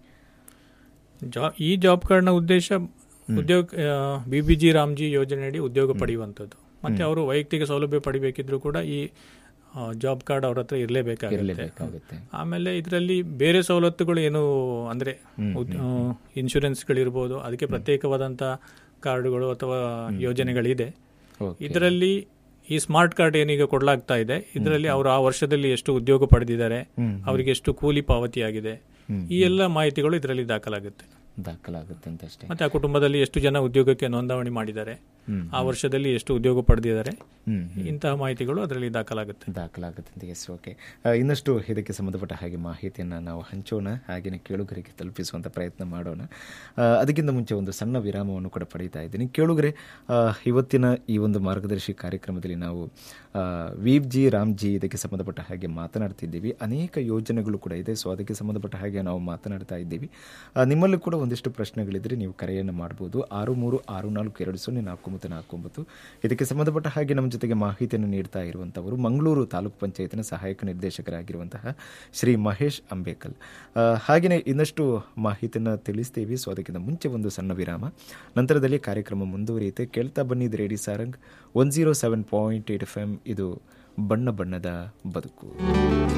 ಜಾ- ಈ ಜಾಬ್ ಕಾರ್ಡ್ನ ಉದ್ದೇಶ ಉದ್ಯೋಗ ಬಿ ಬಿ ಜಿ ರಾಮ್ಜಿ ಯೋಜನೆಯಡಿ ಉದ್ಯೋಗ ಪಡೆಯುವಂಥದ್ದು ಮತ್ತೆ ಅವರು ವೈಯಕ್ತಿಕ ಸೌಲಭ್ಯ ಪಡಿಬೇಕಿದ್ರು ಕೂಡ ಈ ಆ, ಜಾಬ್ ಕಾರ್ಡ್ ಅವ್ರ ಹತ್ರ ಇರಲೇಬೇಕಾಗುತ್ತೆ ಇರಲೇಬೇಕಾಗುತ್ತೆ ಆಮೇಲೆ ಇದರಲ್ಲಿ ಬೇರೆ ಸವಲತ್ತುಗಳು ಏನು ಅಂದ್ರೆ ಉದ್- ಆ, ಇನ್ಶೂರೆನ್ಸ್ಗಳಿರ್ಬೋದು ಅದಕ್ಕೆ ಪ್ರತ್ಯೇಕವಾದಂತ ಕಾರ್ಡ್ಗಳು ಅಥವಾ ಯೋಜನೆಗಳಿದೆ ಓಕೆ ಇದರಲ್ಲಿ ಈ ಸ್ಮಾರ್ಟ್ ಕಾರ್ಡ್ ಏನೀಗ ಕೊಡಲಾಗ್ತಾ ಇದೆ ಇದರಲ್ಲಿ ಅವರು ಆ ವರ್ಷದಲ್ಲಿ ಎಷ್ಟು ಉದ್ಯೋಗ ಪಡೆದಿದ್ದಾರೆ ಅವರಿಗೆ ಎಷ್ಟು ಕೂಲಿ ಪಾವತಿಯಾಗಿದೆ ಈ ಎಲ್ಲ ಮಾಹಿತಿಗಳು ಇದರಲ್ಲಿ ದಾಖಲಾಗುತ್ತೆ ದಾಖಲಾಗುತ್ತೆ ಅಂತ ಅಷ್ಟೇ ಮತ್ತೆ ಆ ಕುಟುಂಬದಲ್ಲಿ ಎಷ್ಟು ಜನ ಉದ್ಯೋಗಕ್ಕೆ ನೋಂದಣಿ ಮಾಡಿದ್ದಾರೆ ಹ್ಮ್. ಆ ವರ್ಷದಲ್ಲಿ ಎಷ್ಟು ಉದ್ಯೋಗ ಪಡೆದಿದ್ದಾರೆ ಹ್ಮ್ ಇಂತಹ ಮಾಹಿತಿಗಳು ಅದರಲ್ಲಿ ದಾಖಲಾಗುತ್ತೆ ದಾಖಲಾಗುತ್ತೆ ಅಂತ ಎಸ್ ಓಕೆ ಇನ್ನಷ್ಟು ಇದಕ್ಕೆ ಸಂಬಂಧಪಟ್ಟ ಹಾಗೆ ಮಾಹಿತಿಯನ್ನು ನಾವು ಹಂಚೋಣ ಹಾಗೆಯೇ ಕೇಳುಗರಿಗೆ ತಲುಪಿಸುವಂಥ ಪ್ರಯತ್ನ ಮಾಡೋಣ ಆ, ಅದಕ್ಕಿಂತ ಮುಂಚೆ ಒಂದು ಸಣ್ಣ ವಿರಾಮವನ್ನು ಕೂಡ ಪಡೀತಾ ಇದ್ದೀನಿ ಕೇಳುಗರೆ ಆ, ಇವತ್ತಿನ ಈ ಒಂದು ಮಾರ್ಗದರ್ಶಿ ಕಾರ್ಯಕ್ರಮದಲ್ಲಿ ನಾವು ವೀವ್ ಜಿ ರಾಮ್ ಜಿ ಇದಕ್ಕೆ ಸಂಬಂಧಪಟ್ಟ ಹಾಗೆ ಮಾತನಾಡ್ತಿದ್ದೀವಿ ಅನೇಕ ಯೋಜನೆಗಳು ಕೂಡ ಇದೆ ಸೊ ಅದಕ್ಕೆ ಸಂಬಂಧಪಟ್ಟ ಹಾಗೆ ನಾವು ಮಾತನಾಡ್ತಾ ಇದ್ದೀವಿ ಆ, ನಿಮ್ಮಲ್ಲೂ ಕೂಡ ಒಂದಿಷ್ಟು ಪ್ರಶ್ನೆಗಳಿದ್ರೆ ನೀವು ಕರೆಯನ್ನು ಮಾಡ್ಬೋದು ಆರು ಮೂರು ಆರು ನಾಲ್ಕು ಎರಡು ಸೊನ್ನೆ ನಾಲ್ಕು ಒಂಬತ್ತು ನಾಲ್ಕು ಒಂಬತ್ತು ಇದಕ್ಕೆ ಸಂಬಂಧಪಟ್ಟ ಹಾಗೆ ನಮ್ಮ ಜೊತೆಗೆ ಮಾಹಿತಿಯನ್ನು ನೀಡ್ತಾ ಇರುವಂಥವರು ಮಂಗಳೂರು ತಾಲೂಕು ಪಂಚಾಯತಿನ ಸಹಾಯಕ ನಿರ್ದೇಶಕರಾಗಿರುವಂತಹ ಶ್ರೀ ಮಹೇಶ್ ಅಂಬೇಕಲ್ ಆ, ಹಾಗೆಯೇ ಇನ್ನಷ್ಟು ಮಾಹಿತಿಯನ್ನು ತಿಳಿಸ್ತೀವಿ ಸೊ ಅದಕ್ಕಿಂತ ಮುಂಚೆ ಒಂದು ಸಣ್ಣ ವಿರಾಮ ನಂತರದಲ್ಲಿ ಕಾರ್ಯಕ್ರಮ ಮುಂದುವರಿಯುತ್ತೆ ಕೇಳ್ತಾ ಬನ್ನಿದ್ದು radio Sarang one zero seven point eight F M ಇದು ಬಣ್ಣ ಬಣ್ಣದ ಬದುಕು